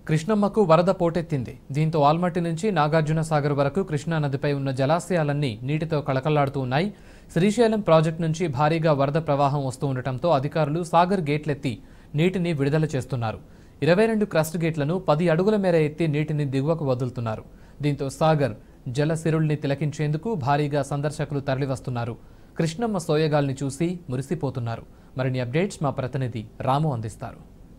కృష్ణమ్మకు వరద పోటెత్తింది దీంతో ఆల్మట్టి నుంచి నాగార్జున సాగర్ వరకు కృష్ణా నదిపై ఉన్న జలాశయాలన్నీ నీటితో కళకళ్లాడుతూ ఉన్నాయి శ్రీశైలం ప్రాజెక్టు నుంచి భారీగా వరద ప్రవాహం వస్తూ ఉండటంతో అధికారులు సాగర్ గేట్లెత్తి నీటిని విడుదల చేస్తున్నారు ఇరవై రెండు క్రస్ట్ గేట్లను పది అడుగుల మేర ఎత్తి నీటిని దిగువకు వదులుతున్నారు దీంతో సాగర్ జల సిరుల్ని తిలకించేందుకు భారీగా సందర్శకులు తరలివస్తున్నారు కృష్ణమ్మ సోయగాల్ని చూసి మురిసిపోతున్నారు మరిన్ని అప్డేట్స్ మా ప్రతినిధి రాము అందిస్తారు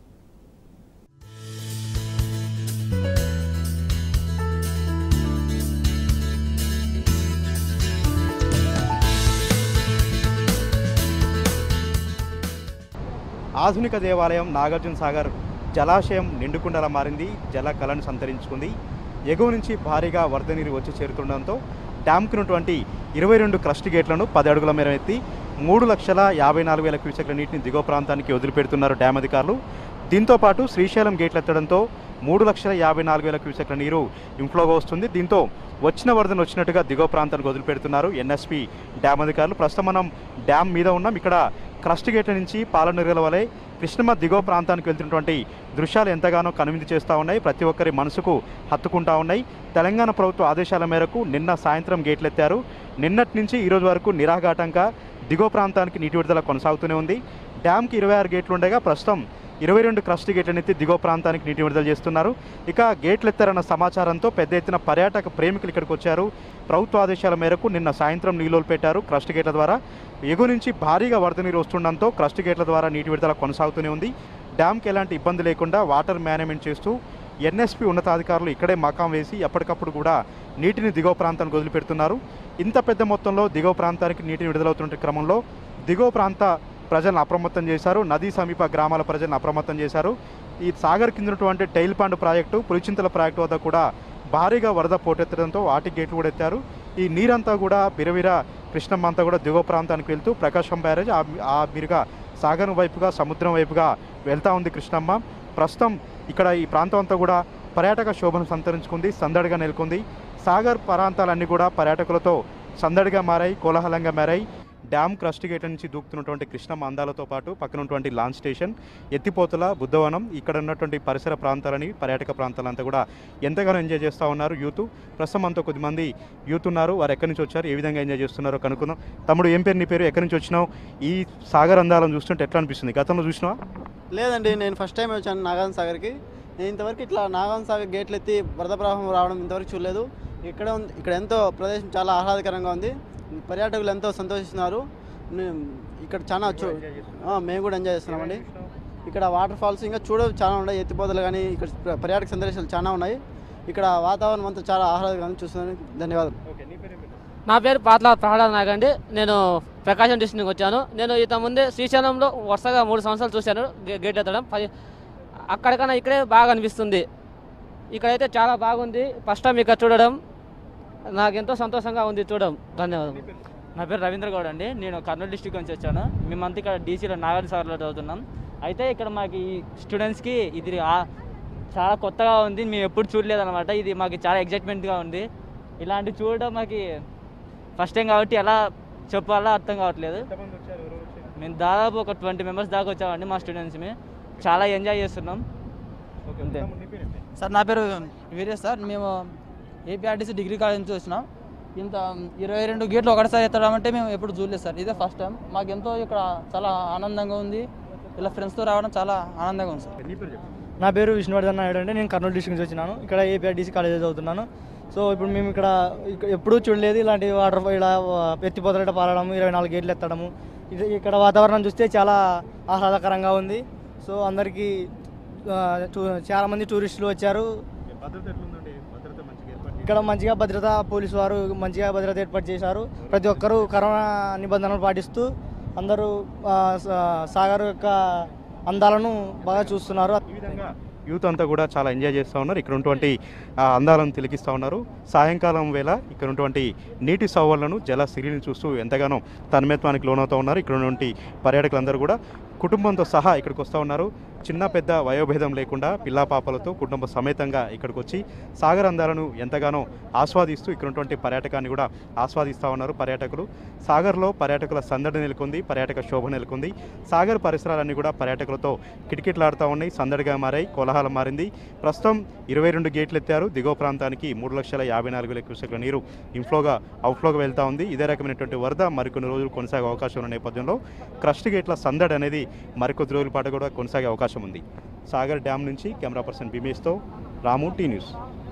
ఆధునిక దేవాలయం నాగార్జున సాగర్ జలాశయం నిండుకుండలా మారింది జల కళను సంతరించుకుంది ఎగువ నుంచి భారీగా వరద నీరు వచ్చి చేరుతుండడంతో డ్యామ్కి ఉన్నటువంటి ఇరవై రెండు క్రస్ట్ గేట్లను పది అడుగుల మేర ఎత్తి మూడు లక్షల యాభై నాలుగు వేల క్యూసెక్ల నీటిని దిగువ ప్రాంతానికి వదిలిపెడుతున్నారు డ్యామ్ అధికారులు దీంతో పాటు శ్రీశైలం గేట్లు ఎత్తడంతో మూడు లక్షల యాభై నాలుగు వేల క్యూసెక్ల నీరు ఇన్ఫ్లోగా వస్తుంది దీంతో వచ్చిన వరదను వచ్చినట్టుగా దిగువ ప్రాంతానికి వదిలిపెడుతున్నారు ఎన్ఎస్పి డ్యామ్ అధికారులు ప్రస్తుతం మనం డ్యామ్ మీద ఉన్నాం ఇక్కడ క్రస్ట్ గేట్ల నుంచి పాలనీరుల వలె కృష్ణమ్మ దిగువ ప్రాంతానికి వెళ్తున్నటువంటి దృశ్యాలు ఎంతగానో కనువిందు చేస్తూ ఉన్నాయి ప్రతి ఒక్కరి మనసుకు హత్తుకుంటా ఉన్నాయి తెలంగాణ ప్రభుత్వ ఆదేశాల మేరకు నిన్న సాయంత్రం గేట్లు ఎత్తారు నిన్నటి నుంచి ఈ రోజు వరకు నిరాఘాటంగా దిగువ ప్రాంతానికి నీటి విడుదల కొనసాగుతూనే ఉంది డ్యామ్కి ఇరవై ఆరు గేట్లు ఉండగా ప్రస్తుతం ఇరవై రెండు క్రస్ట్ గేట్లను ఎత్తి దిగువ ప్రాంతానికి నీటి విడుదల చేస్తున్నారు ఇక గేట్లు ఎత్తారన్న సమాచారంతో పెద్ద ఎత్తున పర్యాటక ప్రేమికులు ఇక్కడికి వచ్చారు ప్రభుత్వ ఆదేశాల మేరకు నిన్న సాయంత్రం నీళ్ళు పెట్టారు క్రస్ట్ గేట్ల ద్వారా ఎగువ నుంచి భారీగా వరద నీరు వస్తుండడంతో క్రస్ట్ గేట్ల ద్వారా నీటి విడుదల కొనసాగుతూనే ఉంది డ్యామ్కి ఎలాంటి ఇబ్బంది లేకుండా వాటర్ మేనేజ్మెంట్ చేస్తూ ఎన్ఎస్పి ఉన్నతాధికారులు ఇక్కడే మకాం వేసి ఎప్పటికప్పుడు కూడా నీటిని దిగువ ప్రాంతానికి వదిలిపెడుతున్నారు ఇంత పెద్ద మొత్తంలో దిగువ ప్రాంతానికి నీటిని విడుదలవుతున్న క్రమంలో దిగువ ప్రాంత ప్రజలను అప్రమత్తం చేశారు నదీ సమీప గ్రామాల ప్రజలను అప్రమత్తం చేశారు ఈ సాగర్ కింద ఉన్నటువంటి tail pond project Pulichintala project వద్ద కూడా భారీగా వరద పోటెత్తడంతో వాటి గేట్లు కూడా ఎత్తారు ఈ నీరంతా కూడా బిరవిర కృష్ణమ్మ అంతా కూడా దిగువ ప్రాంతానికి వెళ్తూ ప్రకాశం బ్యారేజ్ ఆ ఆ మీరుగా సాగర్ వైపుగా సముద్రం వైపుగా వెళ్తా ఉంది కృష్ణమ్మ ప్రస్తుతం ఇక్కడ ఈ ప్రాంతం అంతా కూడా పర్యాటక శోభను సంతరించుకుంది సందడిగా నెలకొంది సాగర్ ప్రాంతాలన్నీ కూడా పర్యాటకులతో సందడిగా మారాయి కోలాహలంగా మారాయి డ్యామ్ క్రస్ట్ గేట్ నుంచి దూకుతున్నటువంటి కృష్ణమ్మ అందాలతో పాటు పక్కన ఉన్నటువంటి లాంచ్ స్టేషన్ ఎత్తిపోతల బుద్ధవనం ఇక్కడ ఉన్నటువంటి పరిసర ప్రాంతాలని పర్యాటక ప్రాంతాలంతా కూడా ఎంతగానో ఎంజాయ్ చేస్తూ ఉన్నారు యూత్ ప్రస్తుతం అంతా కొద్దిమంది యూత్ ఉన్నారు వారు ఎక్కడి నుంచి వచ్చారు ఏ విధంగా ఎంజాయ్ చేస్తున్నారో కనుక్కుందాం తమ్ముడు ఏం పేరు నీ పేరు ఎక్కడి నుంచి వచ్చినావు ఈ సాగర్ అందాలను చూస్తుంటే ఎట్లా అనిపిస్తుంది గతంలో చూసినావా లేదండి నేను ఫస్ట్ టైం వచ్చాను నాగాన్ సాగర్కి నేను ఇంతవరకు ఇట్లా నాగాన్ సాగర్ గేట్లు ఎత్తి వరద ప్రవాహం రావడం ఇంతవరకు చూడలేదు ఇక్కడ ఉంది ఇక్కడ ఎంతో ప్రదేశం చాలా ఆహ్లాదకరంగా ఉంది పర్యాటకులు ఎంతో సంతోషిస్తున్నారు నే- ఇక్కడ చాలా చూ ఆ, మేము కూడా ఎంజాయ్ చేస్తున్నామండి ఇక్కడ వాటర్ ఫాల్స్ ఇంకా చూడ చాలా ఉన్నాయి ఎత్తిపోతలు కానీ ఇక్కడ ప్ర- పర్యాటక సందర్శనలు చాలా ఉన్నాయి ఇక్కడ వాతావరణం అంతా చాలా ఆహ్లాదకరంగా చూస్తున్నాను ధన్యవాదాలు నా పేరు పాతల ప్రహ్లాద్ నాయక్ అండి నేను ప్రకాశం డిస్ట్రిక్ట్ నుంచి వచ్చాను నేను ఇంత ముందే శ్రీశైలంలో వరుసగా మూడు సంవత్సరాలు చూశాను గే- గేట్ ఎత్తడం పది అక్కడికన్నా ఇక్కడే బాగా అనిపిస్తుంది ఇక్కడైతే చాలా బాగుంది ఫస్ట్ టైం ఇక్కడ చూడడం నాకు ఎంతో సంతోషంగా ఉంది చూడడం ధన్యవాదాలు నా పేరు రవీంద్ర గౌడ్ అండి నేను కర్నూలు డిస్టిక్ నుంచి వచ్చాను మేమంతా ఇక్కడ డీసీలో నాగార్జున సాగర్లో చదువుతున్నాం అయితే ఇక్కడ మాకు ఈ స్టూడెంట్స్కి ఇది ఆ- చాలా కొత్తగా ఉంది మేము ఎప్పుడు చూడలేదన్నమాట ఇది మాకు చాలా ఎగ్జైట్మెంట్గా ఉంది ఇలాంటివి చూడడం మాకు ఫస్ట్ టైం కాబట్టి ఎలా చెప్పాలో అర్థం కావట్లేదు మేము దాదాపు ఒక ట్వంటీ మెంబర్స్ దాకా వచ్చామండి మా స్టూడెంట్స్మి చాలా ఎంజాయ్ చేస్తున్నాం అంతే సార్ నా పేరు వీరేష్ సార్ మేము ఏపీఆర్టీసీ డిగ్రీ కాలేజ్ నుంచి వచ్చినాం ఇంత ఇరవై రెండు గేట్లు ఒకటిసారి ఎత్తడం అంటే మేము ఎప్పుడు చూడలేదు సార్ ఇదే ఫస్ట్ టైం మాకు ఎంతో ఇక్కడ చాలా ఆనందంగా ఉంది ఇలా ఫ్రెండ్స్తో రావడం చాలా ఆనందంగా ఉంది సార్ నా పేరు విష్ణువర్ధన్ నాయుడు అంటే నేను కర్నూలు డిస్ట్రిక్ట్ నుంచి వచ్చినాను ఇక్కడ ఏపీఆర్టీసీ కాలేజ్ చదువుతున్నాను సో ఇప్పుడు మేము ఇక్కడ ఇక- ఎప్పుడూ చూడలేదు ఇలాంటి వాటర్ ఇలా ఎత్తిపోతలట పారడం ఇరవై నాలుగు గేట్లు ఎత్తడము ఇది ఇక్కడ వాతావరణం చూస్తే చాలా ఆహ్లాదకరంగా ఉంది సో అందరికీ ఆ, చూ- చాలా మంది టూరిస్టులు వచ్చారు భద్రత ఎట్లుందండి భద్రత మంచిగా ఏర్పాటు ఇక్కడ మంచిగా భద్రత పోలీసు వారు మంచిగా భద్రత ఏర్పాటు చేశారు ప్రతి ఒక్కరూ కరోనా నిబంధనలు పాటిస్తూ అందరూ ఆ, సా- సాగర్ యొక్క అందాలను బాగా చూస్తున్నారు ఈ విధంగా యూత్ అంతా కూడా చాలా ఎంజాయ్ చేస్తూ ఉన్నారు ఇక్కడ ఉన్నటువంటి ఆ, అందాలను తిలకిస్తూ ఉన్నారు సాయంకాలం వేళ ఇక్కడ ఉన్నటువంటి నీటి సవ్వళ్లను జల సిరిని చూస్తూ ఎంతగానో తన్మయత్వానికి లోనవుతూ ఉన్నారు ఇక్కడ ఉన్నటువంటి పర్యాటకులందరూ కూడా కుటుంబంతో సహా ఇక్కడికి వస్తూ ఉన్నారు చిన్న పెద్ద వయోభేదం లేకుండా పిల్లా పాపలతో కుటుంబ సమేతంగా ఇక్కడికి వచ్చి సాగర్ అందాలను ఎంతగానో ఆస్వాదిస్తూ ఇక్కడ ఉన్నటువంటి పర్యాటకాన్ని కూడా ఆస్వాదిస్తూ ఉన్నారు పర్యాటకులు సాగర్లో పర్యాటకుల సందడి నెలకొంది పర్యాటక శోభ నెలకొంది సాగర్ పరిసరాలన్నీ కూడా పర్యాటకులతో కిటకిటలాడుతూ ఉన్నాయి సందడిగా మారాయి కోలాహలం మారింది ప్రస్తుతం ఇరవై రెండు గేట్లు ఎత్తారు దిగువ ప్రాంతానికి మూడు లక్షల యాభై నాలుగు వేల క్యూసెక్ల నీరు ఇన్ఫ్లోగా అవుట్ఫ్లోగా వెళ్తూ ఉంది ఇదే రకమైనటువంటి వరద మరికొన్ని రోజులు కొనసాగే అవకాశం ఉన్న నేపథ్యంలో క్రస్ట్ గేట్ల సందడి అనేది మరికొద్ది రోజుల పాటు కూడా కొనసాగే అవకాశం ఉంది సాగర్ డ్యామ్ నుంచి కెమెరా పర్సన్ బిమేష్తో రాము టీ న్యూస్